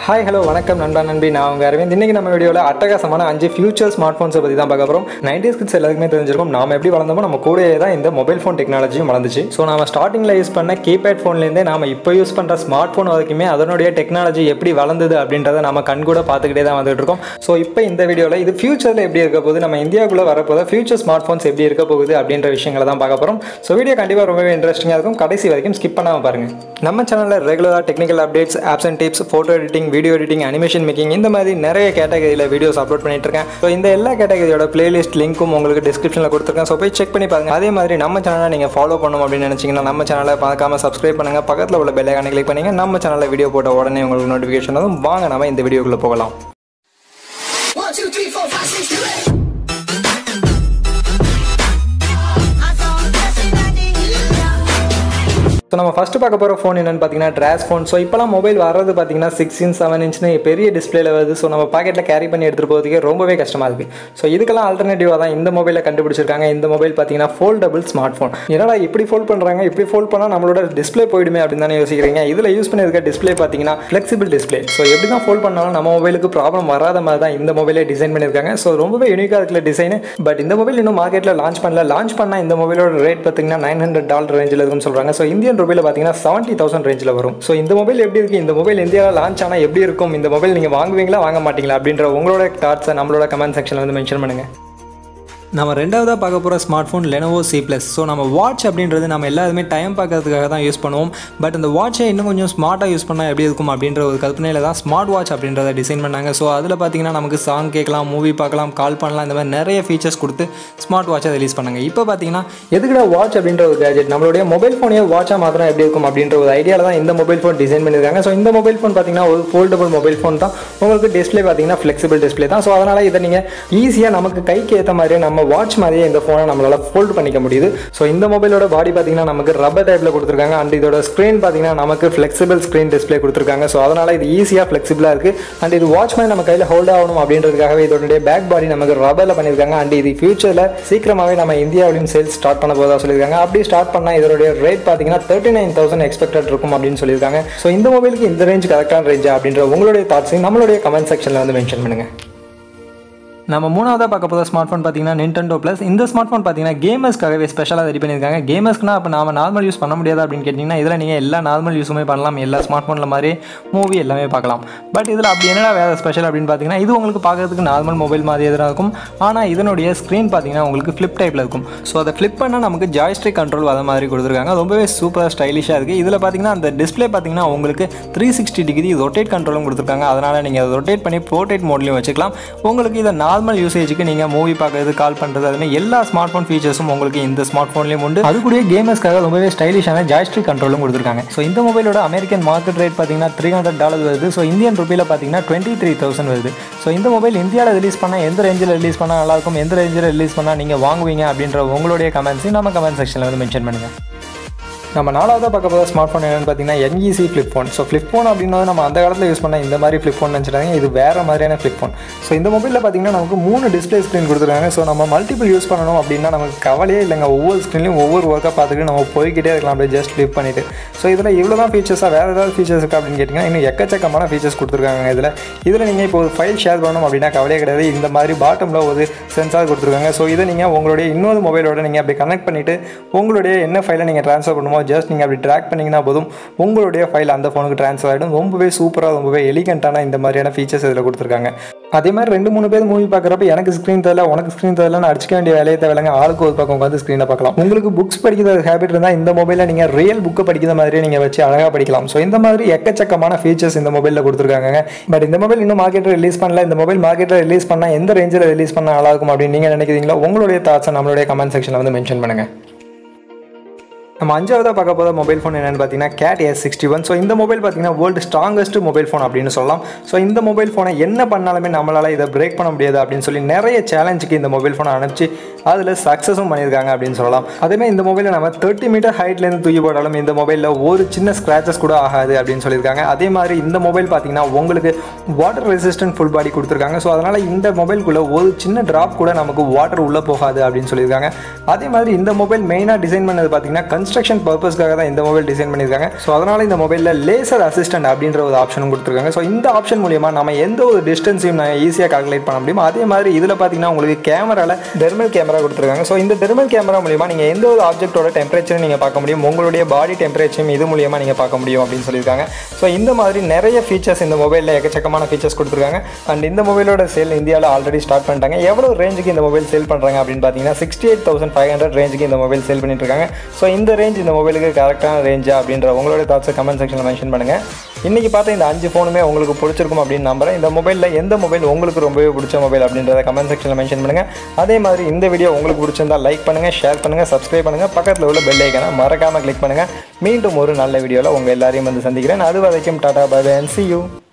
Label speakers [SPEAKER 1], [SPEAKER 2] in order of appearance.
[SPEAKER 1] Hi hello வணக்கம் நண்பா நண்பி நான் உங்கள் அரவிந்த் இன்றைக்கி நம்ம வீடியோவில் அட்டகாசமான அஞ்சு ஃபியூச்சர் ஸ்மார்ட் ஃபோன்ஸை பற்றி தான் பார்க்க போகிறோம் நைன்டி கிட்ஸ் எல்லாருக்குமே தெரிஞ்சிருக்கும் நாம எப்படி வளர்ந்தோமோ நம்ம கூடயே தான் இந்த மொபைல் ஃபோன் டெக்னாலஜியும் வளர்ந்துச்சு ஸோ நாம ஸ்டார்டிங்கில் யூஸ் பண்ண கீபேட் ஃபோன்லேருந்தே நாம இப்போ யூஸ் பண்ணுற ஸ்மார்ட் ஃபோன் வரைக்குமே அதனுடைய டெக்னாலஜி எப்படி வளர்ந்தது அப்படின்றத நம்ம கண்கூட பார்த்துக்கிட்டே தான் வந்துட்டு இருக்கோம் ஸோ இப்போ இந்த வீடியோவில் இது ஃபியூச்சரில் எப்படி இருக்க போகுது நம்ம இந்தியாவுக்குள்ளே வரப்போத ஃபியூச்சர் ஸ்மார்ட் ஃபோன்ஸ் எப்படி இருக்க போகுது அப்படின்ற விஷயங்களை தான் பார்க்க போகிறோம் ஸோ வீடியோ கண்டிப்பாக ரொம்பவே இன்ட்ரெஸ்டிங்காக இருக்கும் கடைசி வரைக்கும் ஸ்கிப் பண்ணாமல் பாருங்கள் நம்ம சேனலில் ரெகுலராக technical updates apps and tips photo editing video editing animation making இந்த மாதிரி நிறைய கேட்டகரியில் வீடியோஸ் அப்லோட் பண்ணிட்டு இருக்கேன் ஸோ இந்த எல்லா கேட்டகரியோட பிளேலிஸ்ட் லிங்க்கும் உங்களுக்கு டிஸ்கிரிப்ஷனில் கொடுத்துருக்கேன் ஸோ போய் செக் பண்ணி பாருங்க அதே மாதிரி நம்ம சேனலை நீங்கள் ஃபாலோ பண்ணணும் அப்படின்னு நினச்சிங்கன்னா நம்ம சேனலை பார்க்காம சப்ஸ்கிரைப் பண்ணுங்க பக்கத்தில் உள்ள பெல் ஐக்கானை கிளிக் பண்ணிங்க நம்ம சேனலில் வீடியோ போட்ட உடனே உங்களுக்கு நோட்டிஃபிகேஷன் வரும் வாங்க நம்ம இந்த வீடியோக்குள்ளே போகலாம்
[SPEAKER 2] One, two, three, four, five, six, seven, eight. I saw a blessing I didn't
[SPEAKER 1] so நம்ம ஃபஸ்ட்டு பார்க்க போகிற ஃபோன் என்னென்னு பார்த்தீங்கன்னா ட்ராஸ் ஃபோன் ஸோ இப்போலாம் மொபைல் வர்றது பார்த்தீங்கன்னா சிக்ஸ் இன்ச் செவன் இன்ச்னு பெரிய டிஸ்பிளேல வருது ஸோ நம்ம பாக்கெட்டில் கேரி பண்ணி எடுத்துகிட்டு போகிறதுக்கே ரொம்பவே கஷ்டமாக இருக்குது ஸோ இதுக்கெல்லாம் ஆல்டர்னேட்டிவாக தான் இந்த மொபைலை கண்டுபிடிச்சிருக்காங்க இந்த மொபைல் பார்த்தீங்கன்னா ஃபோல்டபுள் ஸ்மார்ட் ஃபோன் என்னடா இப்படி ஃபோல்ட் பண்ணுறாங்க இப்படி ஃபோல்ட் பண்ணால் நம்மளோட டிஸ்ப்ளே போயிடுமே அப்படின்னு தானே யோசிக்கிறீங்க இதில் யூஸ் பண்ணியிருக்க டிஸ்ப்ளே பார்த்தீங்கன்னா ஃப்ளெக்சிபிள் டிஸ்ப்ளே ஸோ எப்படி தான் ஃபோல்ட் பண்ணாலும் நம்ம மொபைலுக்கு ப்ராப்ளம் வராத மாதிரி தான் இந்த மொபைலே டிசைன் பண்ணியிருக்காங்க ஸோ ரொம்பவே யூனிக்காக இருக்கிற டிசைன் பட் இந்த மொபைல் இன்னும் மார்க்கெட்டில் லான்ச் பண்ணல லான்ச் பண்ணால் இந்த மொபைலோட ரேட் பார்த்தீங்கன்னா நைன் ஹண்ட்ரட் டாலர் ரேஞ்சில் இருக்குன்னு சொல்கிறாங்க ஸோ இந்தியன் ரூபாயில் பார்த்தீங்கன்னா செவன்ட்டி தௌசண்ட் ரேஞ்சில் வரும் ஸோ இந்த மொபைல் எப்படி இருக்குது இந்த மொபைல் இந்தியாவில் லான்ச் ஆனால் எப்படி இருக்கும் இந்த மொபைல் நீங்கள் வாங்குவீங்களா வாங்க மாட்டீங்களா அப்படின்ற உங்களோட தாட்ஸை நம்மளோட கமெண்ட் செக்ஷனில் வந்து மென்ஷன் பண்ணுங்கள் நம்ம ரெண்டாவதாக பார்க்க போகிற smart phone Lenovo C plus so நம்ம வாட்ச் அப்படின்றது நம்ம எல்லாருமே டைம் பார்க்கறதுக்காக தான் யூஸ் பண்ணுவோம் பட் அந்த வாட்சை இன்னும் கொஞ்சம் ஸ்மார்ட்டாக யூஸ் பண்ணால் எப்படி இருக்கும் அப்படின்ற ஒரு கற்பனையில் தான் ஸ்மார்ட் வாட்ச் அப்படின்றத டிசைன் பண்ணாங்க ஸோ அதில் பார்த்தீங்கன்னா நமக்கு சாங் கேட்கலாம் மூவி பார்க்கலாம் கால் பண்ணலாம் இந்த மாதிரி நிறைய ஃபீச்சர்ஸ் கொடுத்து ஸ்மார்ட் வாட்சை ரிலீஸ் பண்ணாங்க இப்போ பார்த்தீங்கன்னா எதுக்குடா வாட்ச் அப்படின்ற ஒரு கேஜெட் நம்மளுடைய மொபைல் ஃபோனையே வாட்சாக மாத்திரம் எப்படி இருக்கும் அப்படின்ற ஒரு ஐடியாவில் தான் இந்த மொபைல் ஃபோன் டிசைன் பண்ணியிருக்காங்க ஸோ இந்த மொபைல் ஃபோன் பார்த்தீங்கன்னா ஒரு ஃபோல்டபுள் மொபைல் ஃபோன் தான் உங்களுக்கு டிஸ்ப்ளே பார்த்தீங்கன்னா ஃப்ளெக்சிபிள் டிஸ்ப்ளே தான் ஸோ அதனால் இதை நீங்கள் ஈஸியாக நமக்கு கைக்கு ஏற்ற மாதிரியே நம்ம வாட்ச் மாதிரியே இந்த ஃபோனை நம்மளால் ஃபோல்ட் பண்ணிக்க முடியுது ஸோ இந்த மொபைலோட பாடி பார்த்தீங்கன்னா நமக்கு ரப்பர் டைப்பில் கொடுத்துருக்காங்க அண்ட் இதோட ஸ்க்ரீன் பார்த்தீங்கன்னா நமக்கு ஃப்ளெக்சிபிள் ஸ்க்ரீன் டிஸ்ப்ளே கொடுத்துருக்காங்க ஸோ அதனால் இது ஈஸியாக ஃப்ளெக்சிபிளாக இருக்குது அண்ட் இது வாட்ச் மாதிரி நம்ம கையில் ஹோல்ட் ஆகணும் அப்படின்றதுக்காகவே இதோடைய பேக் பாடி நமக்கு ரப்பரில் பண்ணியிருக்காங்க அண்ட் இது ஃபியூச்சரில் சீக்கிரமாகவே நம்ம இந்தியாவிலையும் சேல்ஸ் ஸ்டார்ட் பண்ண போதா சொல்லியிருக்காங்க அப்படி ஸ்டார்ட் பண்ணால் இதோடைய ரேட் பார்த்தீங்கன்னா தேர்ட்டி நைன் தௌசண்ட் எக்ஸ்பெக்டட் இருக்கும் அப்படின்னு சொல்லியிருக்காங்க ஸோ இந்த மொபைலுக்கு இந்த ரேஞ்ச் கரெக்டான ரேஞ்சா அப்படின்ற உங்களுடைய தாட்ஸையும் நம்மளுடைய கமெண்ட் செக்ஷனில் வந்து மென்ஷன் பண்ணுங்கள் நம்ம மூணாவதாக பார்க்க போகிற ஸ்மார்ட் ஃபோன் பார்த்தீங்கன்னா நிண்டெண்டோ ப்ளஸ் இந்த ஸ்மார்ட் ஃபோன் பார்த்தீங்கன்னா கேமர்ஸ்க்காகவே ஸ்பெஷலாக ரெடி பண்ணியிருக்காங்க கேமர்ஸ்க்குனா அப்போ நாம நார்மல் யூஸ் பண்ண முடியாது அப்படின்னு கேட்டிங்கன்னா இதில் நீங்கள் எல்லா நார்மல் யூஸுமே பண்ணலாம் எல்லா ஸ்மார்ட் ஃபோனில் மாதிரி மூவி எல்லாமே பார்க்கலாம் பட் இதில் அப்படி என்னடா வேறு ஸ்பெஷல் அப்படின்னு பார்த்தீங்கன்னா இது உங்களுக்கு பார்க்கறதுக்கு நார்மல் மொபைல் மாதிரி எதிராக இருக்கும் ஆனால் இதனுடைய ஸ்க்ரீன் பார்த்தீங்கன்னா உங்களுக்கு ஃப்ளிப் டைப்பில் இருக்கும் ஸோ அதை ஃப்ளிப் பண்ணால் நமக்கு ஜாய்ஸ்டிக் கண்ட்ரோல் வர மாதிரி கொடுத்துருக்காங்க ரொம்பவே சூப்பர் ஸ்டைலிஷாக இருக்குது இதில் பார்த்தீங்கன்னா அந்த டிஸ்ப்ளே பார்த்தீங்கன்னா உங்களுக்கு த்ரீ சிக்ஸ்டி டிகிரி ரொட்டேட் கண்ட்ரோலும் கொடுத்துருக்காங்க அதனால் நீங்கள் அதை ரொட்டேட் பண்ணி போர்ட்ரேட் மோட்லையும் வச்சுக்கலாம் உங்களுக்கு இதை நார்மல் யூசேஜுக்கு நீங்கள் மூவி பார்க்குறது கால் பண்ணுறது அதுமாதிரி எல்லா ஸ்மார்ட் ஃபோன் ஃபீச்சர்ஸும் உங்களுக்கு இந்த ஸ்மார்ட் ஃபோன்லேயும் உண்டு அது கூட கேமர்ஸ்க்காக ரொம்பவே ஸ்டைலிஷான ஜாய்ஸ்ட்ரிக் கண்ட்ரோலும் கொடுத்துருக்காங்க ஸோ இந்த மொபைலோட அமெரிக்கன் மார்க்கெட் ரேட் பார்த்தீங்கன்னா த்ரீ ஹண்ட்ரட் டாலர் வருது ஸோ இந்தியன் ருப்பியில் பார்த்தீங்கன்னா டுவெண்ட்டி த்ரீ தௌசண்ட் வருது ஸோ இந்த மொபைல் இந்தியாவில் ரிலீஸ் பண்ணால் எந்த ரேஞ்சில் ரிலீஸ் பண்ணால் நல்லாயிருக்கும் எந்த ரேஞ்சில் ரிலீஸ் பண்ணால் நீங்கள் வாங்குவீங்க அப்படின்ற உங்களுடைய கமெண்ட்ஸையும் நம்ம கமெண்ட் செக்ஷனில் வந்து மென்ஷன் பண்ணுங்கள் நம்ம நாலாவதாக பார்க்க போகிற ஸ்மார்ட் ஃபோன் என்னென்னு பார்த்தீங்கன்னா NEC flip phone so flip phone அப்படின்னா நம்ம அந்த காலத்தில் யூஸ் பண்ண இந்த மாதிரி ஃப்ளிப் ஃபோன் நினச்சிட்டாங்க இது வேறு மாதிரியான ஃப்ளிப் ஃபோன் ஸோ இந்த மொபைலில் பார்த்தீங்கன்னா நமக்கு மூணு டிஸ்பிளே ஸ்க்ரீன் கொடுத்துருக்காங்க ஸோ நம்ம மல்டிபிள் யூஸ் பண்ணணும் அப்படின்னா நமக்கு கவலையே இல்லைங்க ஒவ்வொரு ஸ்க்ரீன்லையும் ஒவ்வொரு ஒர்க்காக பார்த்துட்டு நம்ம போய்கிட்டே இருக்கலாம் அப்படியே ஜஸ்ட் ஃப்ளிப் பண்ணிட்டு ஸோ இதில் இவ்வளோ தான் ஃபீச்சர்ஸாக வேறு ஏதாவது ஃபீச்சர்ஸ் இருக்கா அப்படின்னு கேட்டிங்கன்னா இன்னும் எக்கச்சக்கமான ஃபீச்சர்ஸ் கொடுத்துருக்காங்க இதில் இதில் நீங்கள் இப்போ ஒரு ஃபைல் ஷேர் பண்ணணும் அப்படின்னா கவலையே கிடையாது இந்த மாதிரி பாட்டமில் ஒரு சென்சார் கொடுத்துருக்காங்க ஸோ இதை நீங்கள் உங்களுடைய இன்னொரு மொபைலோட நீங்கள் அப்படி கனெக்ட் பண்ணிவிட்டு உங்களுடைய என்ன ஃபைலை நீங்கள் ட்ரான்ஸ்ஃபர் பண்ணுமோ ஜஸ்ட் நீங்கள் அப்படி ட்ராக் பண்ணிங்கன்னா போதும் உங்களுடைய ஃபைல் அந்த ஃபோனுக்கு ட்ரான்ஸ்ஃபர் ஆகிடும் ரொம்பவே சூப்பராக ரொம்பவே எலிகண்ட்டான இந்த மாதிரியான ஃபீச்சர்ஸ் இதில் கொடுத்துருக்காங்க அதே மாதிரி ரெண்டு மூணு பேர் மூவி பார்க்குறப்ப எனக்கு ஸ்க்ரீன் தெரியல உனக்கு ஸ்க்ரீன் தெரியலன்னு அடிச்சிக்க வேண்டிய வேலையை தேவையில்லைங்க ஆளுக்கு ஒரு பக்கம் உட்காந்து ஸ்க்ரீனை பார்க்கலாம் உங்களுக்கு புக்ஸ் படிக்கிற ஹேபிட் இருந்தால் இந்த மொபைலில் நீங்கள் ரியல் புக்கை படிக்கிற மாதிரியே நீங்கள் வச்சு அழகாக படிக்கலாம் ஸோ இந்த மாதிரி எக்கச்சக்கமான ஃபீச்சர்ஸ் இந்த மொபைலில் கொடுத்துருக்காங்க பட் இந்த மொபைல் இன்னும் மார்க்கெட்டில் ரிலீஸ் பண்ணல இந்த மொபைல் மார்க்கெட்டில் ரிலீஸ் பண்ணால் எந்த ரேஞ்சில் ரிலீஸ் பண்ணால் நல்லா இருக்கும் அப்படின்னு நீங்கள் நினைக்கிறீங்களோ உங்களுடைய தாட்ஸை நம்மளுடைய கமெண்ட் செக்ஷனில் வந்து மென்ஷன் பண்ணுங்கள் நம்ம அஞ்சாவதாக பார்க்க போகிற மொபைல் ஃபோன் என்னென்னு பார்த்தீங்கன்னா Cat S sixty one so இந்த மொபைல் பார்த்தீங்கன்னா வேர்ல்டு ஸ்ட்ராங்கஸ்ட் மொபைல் ஃபோன் அப்படின்னு சொல்லலாம் ஸோ இந்த மொபைல் ஃபோனை என்ன பண்ணாலுமே நம்மளால் இதை பிரேக் பண்ண முடியாது அப்படின்னு சொல்லி நிறைய சேலஞ்சுக்கு இந்த மொபைல் ஃபோனை அனுப்பிச்சு அதில் சக்ஸஸும் பண்ணியிருக்காங்க அப்படின்னு சொல்லலாம் அதேமாதிரி இந்த மொபைலை நம்ம தேர்ட்டி மீட்டர் ஹைட்லேருந்து தூக்கி போட்டாலும் இந்த மொபைலில் ஒரு சின்ன ஸ்க்ராச்சஸ் கூட ஆகாது அப்படின்னு சொல்லியிருக்காங்க அதே மாதிரி இந்த மொபைல் பார்த்தீங்கன்னா உங்களுக்கு வாட்டர் ரெசிஸ்டன்ட் ஃபுல் பாடி கொடுத்துருக்காங்க ஸோ அதனால் இந்த மொபைலுக்குள்ளே ஒரு சின்ன ட்ராப் கூட நமக்கு வாட்டர் உள்ளே போகாது அப்படின்னு சொல்லியிருக்காங்க அதே மாதிரி இந்த மொபைல் மெயினாக டிசைன் பண்ணது பார்த்தீங்கன்னா கன்ஸ்ட்ரக்ஷன் பர்பஸ்க்காக தான் இந்த மொபைல் டிசைன் பண்ணியிருக்காங்க ஸோ அதனால் இந்த மொபைலில் லேசர் அசிஸ்டன்ட் அப்படின்ற ஒரு ஆப்ஷனும் கொடுத்துருக்காங்க ஸோ இந்த ஆப்ஷன் மூலியமாக நம்ம எந்த ஒரு டிஸ்டன்ஸையும் நான் ஈஸியாக கால்குலேட் பண்ண முடியும் அதே மாதிரி இதில் பார்த்தீங்கன்னா உங்களுக்கு கேமராவில் தெர்மல் கேமரா கொடுத்துருக்காங்க ஸோ இந்த தெர்மல் கேமரா மூலியமாக நீங்கள் எந்த ஒரு ஆப்ஜெக்ட்டோட டெம்பரேச்சரும் நீங்கள் பார்க்க முடியும் உங்களுடைய பாடி டெம்பரேச்சரும் இது மூலியமாக நீங்கள் பார்க்க முடியும் அப்படின்னு சொல்லியிருக்காங்க ஸோ இந்த மாதிரி நிறைய ஃபீச்சர்ஸ் இந்த மொபைலில் எக்கச்சக்கமான ஃபீச்சர்ஸ் கொடுத்துருக்காங்க அண்ட் இந்த மொபைலோட சேல் இந்தியாவில் ஆல்ரெடி ஸ்டார்ட் பண்ணிட்டாங்க எவ்வளோ ரேஞ்சுக்கு இந்த மொபைல் சேல் பண்ணுறாங்க அப்படின்னு பார்த்தீங்கன்னா sixty eight thousand five hundred ரேஞ்சுக்கு இந்த மொபைல் சேல் பண்ணிட்டு இருக்காங்க ஸோ இந்த ரேஞ்ச் இந்த மொபைலுக்கு கரெக்டான ரேஞ்சா அப்படின்ற உங்களோட தாட்ஸை கமெண்ட் செக்ஷனில் மென்ஷன் பண்ணுங்கள் இன்றைக்கி பார்த்த இந்த அஞ்சு ஃபோனுமே உங்களுக்கு பிடிச்சிருக்கும் அப்படின்னு நம்புறேன் இந்த மொபைலில் எந்த மொபைல் உங்களுக்கு ரொம்பவே பிடிச்ச மொபைல் அப்படின்றத கமெண்ட் செக்ஷனில் மென்ஷன் பண்ணுங்கள் அதே மாதிரி இந்த வீடியோ உங்களுக்கு பிடிச்சிருந்தா லைக் பண்ணுங்கள் ஷேர் பண்ணுங்கள் சப்ஸ்கிரைப் பண்ணுங்கள் பக்கத்தில் உள்ள பெல் ஐக்கனை மறக்காமல் கிளிக் பண்ணுங்கள் மீண்டும் ஒரு நல்ல வீடியோவில் உங்கள் எல்லாரையும் வந்து சந்திக்கிறேன் அது வரைக்கும் tata bye and see you